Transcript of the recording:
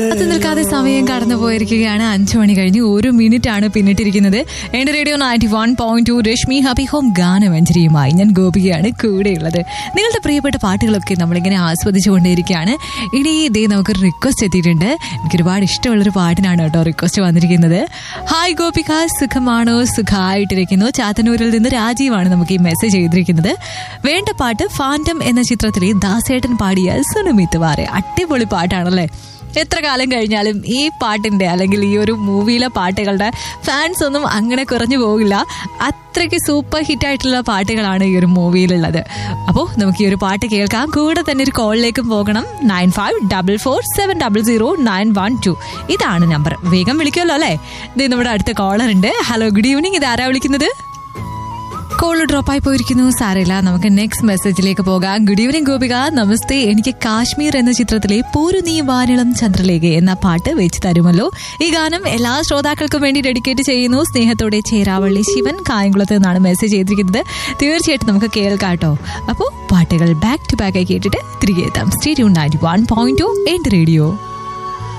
അത് നിൽക്കാതെ സമയം കടന്നു പോയിരിക്കുകയാണ് അഞ്ചു മണി കഴിഞ്ഞ് ഒരു മിനിറ്റ് ആണ് പിന്നിട്ടിരിക്കുന്നത് എന്റെ radio ninety one point two Rashmi happy home ഗാനമഞ്ജരിയുമായി ഞാൻ ഗോപികയാണ് കൂടെയുള്ളത് നിങ്ങളുടെ പ്രിയപ്പെട്ട പാട്ടുകളൊക്കെ നമ്മളിങ്ങനെ ആസ്വദിച്ചുകൊണ്ടേയിരിക്കുകയാണ് ഇനി ഇതേ നമുക്ക് റിക്വസ്റ്റ് എത്തിയിട്ടുണ്ട് എനിക്ക് ഒരുപാട് ഇഷ്ടമുള്ളൊരു പാട്ടിനാണ് കേട്ടോ റിക്വസ്റ്റ് വന്നിരിക്കുന്നത് ഹായ് ഗോപിക സുഖമാണോ സുഖമായിട്ടിരിക്കുന്നു ചാത്തന്നൂരിൽ നിന്ന് രാജീവാണ് നമുക്ക് ഈ മെസ്സേജ് ചെയ്തിരിക്കുന്നത് വേണ്ട പാട്ട് ഫാൻറ്റം എന്ന ചിത്രത്തിലെ ദാസേട്ടൻ പാടിയ സുനമിത്ത് വാറെ അടിപൊളി പാട്ടാണല്ലേ എത്ര കാലം കഴിഞ്ഞാലും ഈ പാട്ടിന്റെ അല്ലെങ്കിൽ ഈ ഒരു മൂവിയിലെ പാട്ടുകളുടെ ഫാൻസ് ഒന്നും അങ്ങനെ കുറഞ്ഞു പോകില്ല അത്രയ്ക്ക് സൂപ്പർ ഹിറ്റ് ആയിട്ടുള്ള പാട്ടുകളാണ് ഈ ഒരു മൂവിയിലുള്ളത് അപ്പോൾ നമുക്ക് ഈ ഒരു പാട്ട് കേൾക്കാം കൂടെ തന്നെ ഒരു കോളിലേക്കും പോകണം nine five double four seven double zero nine one two ഇതാണ് നമ്പർ വേഗം വിളിക്കുമല്ലോ അല്ലേ ഇത് നമ്മുടെ അടുത്ത കോളർ ഉണ്ട് ഹലോ ഗുഡ് ഈവനിങ് ഇത് ആരാ വിളിക്കുന്നത് കോൾ ഡ്രോപ്പായി പോയിരിക്കുന്നു സാരമില്ല നമുക്ക് നെക്സ്റ്റ് മെസ്സേജിലേക്ക് പോകാം ഗുഡ് ഈവനിങ് ഗോപിക നമസ്തേ എനിക്ക് കാശ്മീർ എന്ന ചിത്രത്തിലെ പോരു നീ വാനിളം ചന്ദ്രലേഖ എന്ന പാട്ട് വെച്ച് തരുമല്ലോ ഈ ഗാനം എല്ലാ ശ്രോതാക്കൾക്കും വേണ്ടി ഡെഡിക്കേറ്റ് ചെയ്യുന്നു സ്നേഹത്തോടെ ചേരാവള്ളി ശിവൻ കായംകുളത്ത് നിന്നാണ് മെസ്സേജ് ചെയ്തിരിക്കുന്നത് തീർച്ചയായിട്ടും നമുക്ക് കേൾക്കാട്ടോ അപ്പോൾ പാട്ടുകൾ ബാക്ക് ടു ബാക്ക് ആയി കേട്ടിട്ട് തിരികെ എത്താം stadium ninety one point two radio